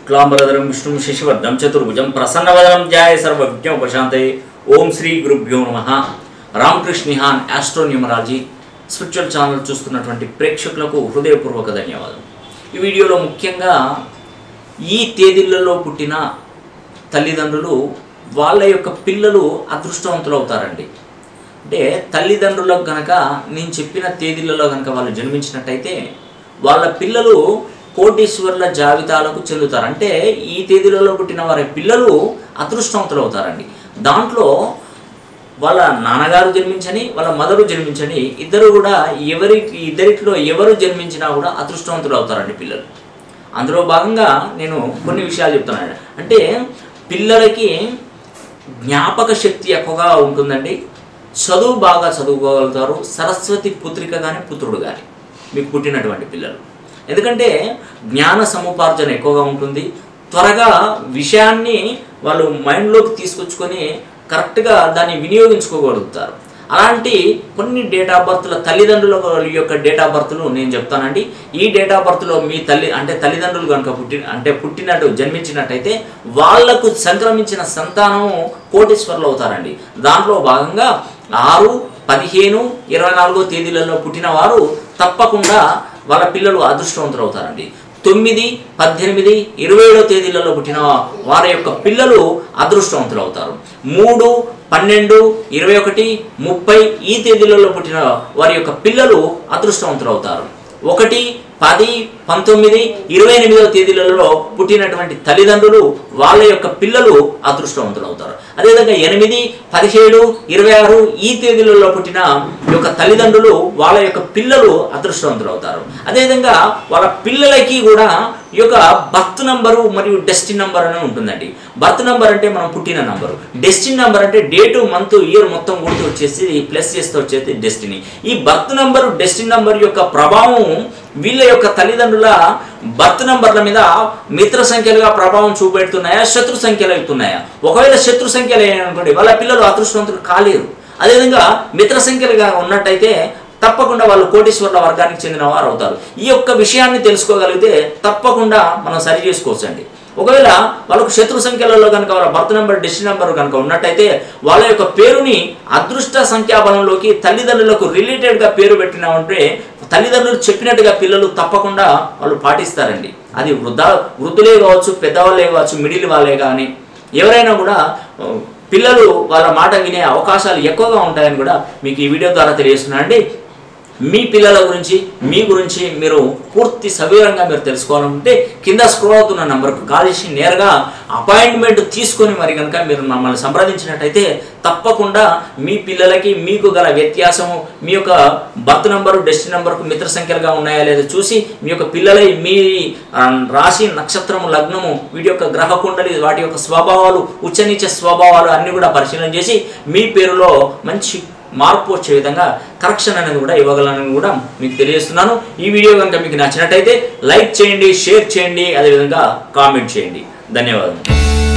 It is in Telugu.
శుక్లాంబరధరం విష్ణుం శశివర్ధం చతుర్భుజం ప్రసన్నవదనం ధ్యాయ సర్వ విజ్ఞోపశాంతయే ఓం శ్రీ గురుభ్యో నమ రామకృష్ణిహాన్ ఆస్ట్రోన్యూమరాలజీ స్పిరిచువల్ ఛానల్ చూస్తున్నటువంటి ప్రేక్షకులకు హృదయపూర్వక ధన్యవాదాలు ఈ వీడియోలో ముఖ్యంగా ఈ తేదీలలో పుట్టిన తల్లిదండ్రులు వాళ్ళ యొక్క పిల్లలు అదృష్టవంతులు అవుతారండి అంటే తల్లిదండ్రులకు గనక నేను చెప్పిన తేదీలలో కనుక వాళ్ళు జన్మించినట్టయితే వాళ్ళ పిల్లలు కోటీశ్వర్ల జాబితాలకు చెందుతారు అంటే ఈ తేదీలలో పుట్టిన వారి పిల్లలు అదృష్టవంతులు అవుతారండి దాంట్లో వాళ్ళ నాన్నగారు జన్మించని వాళ్ళ మదరు జన్మించని ఇద్దరు కూడా ఎవరికి ఇద్దరిట్లో ఎవరు జన్మించినా కూడా అదృష్టవంతులు అవుతారండి పిల్లలు అందులో భాగంగా నేను కొన్ని విషయాలు చెప్తున్నాను అంటే పిల్లలకి జ్ఞాపక శక్తి ఎక్కువగా ఉంటుందండి చదువు బాగా చదువుకోగలుగుతారు సరస్వతి పుత్రిక కానీ పుత్రుడు కానీ మీకు పుట్టినటువంటి పిల్లలు ఎందుకంటే జ్ఞాన సముపార్జన ఎక్కువగా ఉంటుంది త్వరగా విషయాన్ని వాళ్ళు మైండ్లోకి తీసుకొచ్చుకొని కరెక్ట్గా దాన్ని వినియోగించుకోగలుగుతారు అలాంటి కొన్ని డేట్ ఆఫ్ బర్త్ల తల్లిదండ్రుల యొక్క డేట్ ఆఫ్ బర్త్లు నేను చెప్తానండి ఈ డేట్ ఆఫ్ బర్త్లో మీ తల్లి అంటే తల్లిదండ్రులు కనుక పుట్టి అంటే పుట్టినట్టు జన్మించినట్టయితే వాళ్లకు సంక్రమించిన సంతానము కోటీశ్వర్లు అవుతారండి దాంట్లో భాగంగా ఆరు పదిహేను ఇరవై నాలుగో తేదీలలో పుట్టిన వారు తప్పకుండా వాళ్ళ పిల్లలు అదృష్టవంతులు అవుతారండి తొమ్మిది పద్దెనిమిది ఇరవై ఏడో తేదీలలో పుట్టిన వారి యొక్క పిల్లలు అదృష్టవంతులు అవుతారు మూడు పన్నెండు ఇరవై ఒకటి ముప్పై ఈ తేదీలలో పుట్టిన వారి యొక్క పిల్లలు అదృష్టవంతులు అవుతారు ఒకటి పది పంతొమ్మిది ఇరవై ఎనిమిదవ తేదీలలో పుట్టినటువంటి తల్లిదండ్రులు వాళ్ళ యొక్క పిల్లలు అదృష్టవంతులు అవుతారు అదేవిధంగా ఎనిమిది పదిహేడు ఇరవై ఆరు ఈ తేదీలలో పుట్టిన యొక్క తల్లిదండ్రులు వాళ్ళ యొక్క పిల్లలు అదృష్టవంతులు అవుతారు అదేవిధంగా వాళ్ళ పిల్లలకి కూడా ఈ యొక్క బర్త్ నంబరు మరియు డెస్టిన్ నంబర్ అని ఉంటుందండి బర్త్ నంబర్ అంటే మనం పుట్టిన నంబరు డెస్టిన్ నంబర్ అంటే డేటు మంత్ ఇయర్ మొత్తం గుర్తు వచ్చేసి ప్లస్ చేస్తే వచ్చేది డెస్టినీ ఈ బర్త్ నంబరు డెస్టిన్ నంబర్ యొక్క ప్రభావం వీళ్ళ యొక్క తల్లిదండ్రుల బర్త్ నంబర్ల మీద మిత్ర సంఖ్యలుగా ప్రభావం చూపెడుతున్నాయా శత్రు సంఖ్యలు అవుతున్నాయా ఒకవేళ శత్రు సంఖ్యలు అనుకోండి వాళ్ళ పిల్లలు అదృష్టవంతులు కాలేరు అదేవిధంగా మిత్ర సంఖ్యలుగా ఉన్నట్టయితే తప్పకుండా వాళ్ళు కోటీశ్వర్ల వర్గానికి చెందిన వారు అవుతారు ఈ యొక్క విషయాన్ని తెలుసుకోగలిగితే తప్పకుండా మనం సరి చేసుకోవచ్చండి ఒకవేళ వాళ్ళకు శత్రు సంఖ్యలలో కనుక వాళ్ళ బర్త్ నెంబర్ డెస్టిన్ నెంబర్ కనుక ఉన్నట్టయితే వాళ్ళ యొక్క పేరుని అదృష్ట సంఖ్యాబలంలోకి తల్లిదండ్రులకు రిలేటెడ్గా పేరు పెట్టినామంటే తల్లిదండ్రులు చెప్పినట్టుగా పిల్లలు తప్పకుండా వాళ్ళు పాటిస్తారండి అది వృద్ధ వృద్ధులే కావచ్చు పెద్దవాళ్ళే కావచ్చు మిడిల్ వాళ్ళే కానీ ఎవరైనా కూడా ఆ, పిల్లలు వాళ్ళ మాట వినే అవకాశాలు ఎక్కువగా ఉంటాయని కూడా మీకు ఈ వీడియో ద్వారా తెలియజేస్తున్నాను అండి మీ పిల్లల గురించి మీ గురించి మీరు పూర్తి సవివరంగా మీరు తెలుసుకోవాలంటే కింద స్క్రోల్ అవుతున్న నంబర్కు కాల్ చేసి నేరుగా అపాయింట్మెంట్ తీసుకొని మరి కనుక మీరు మమ్మల్ని సంప్రదించినట్టయితే తప్పకుండా మీ పిల్లలకి మీకు గల వ్యత్యాసము మీ యొక్క బర్త్ నంబరు డెస్టిన్ నంబర్కు మిత్ర సంఖ్యలుగా ఉన్నాయా లేదా చూసి మీ యొక్క పిల్లలై మీ ఆ, రాశి నక్షత్రము లగ్నము వీటి యొక్క గ్రహ కుండలి వాటి యొక్క స్వభావాలు ఉచ్చనీచ స్వభావాలు అన్ని కూడా పరిశీలన చేసి మీ పేరులో మంచి మార్పు వచ్చే విధంగా కరెక్షన్ అనేది కూడా ఇవ్వగలనని కూడా మీకు తెలియజేస్తున్నాను ఈ వీడియో కనుక మీకు నచ్చినట్టయితే లైక్ చేయండి షేర్ చేయండి అదేవిధంగా కామెంట్ చేయండి ధన్యవాదాలు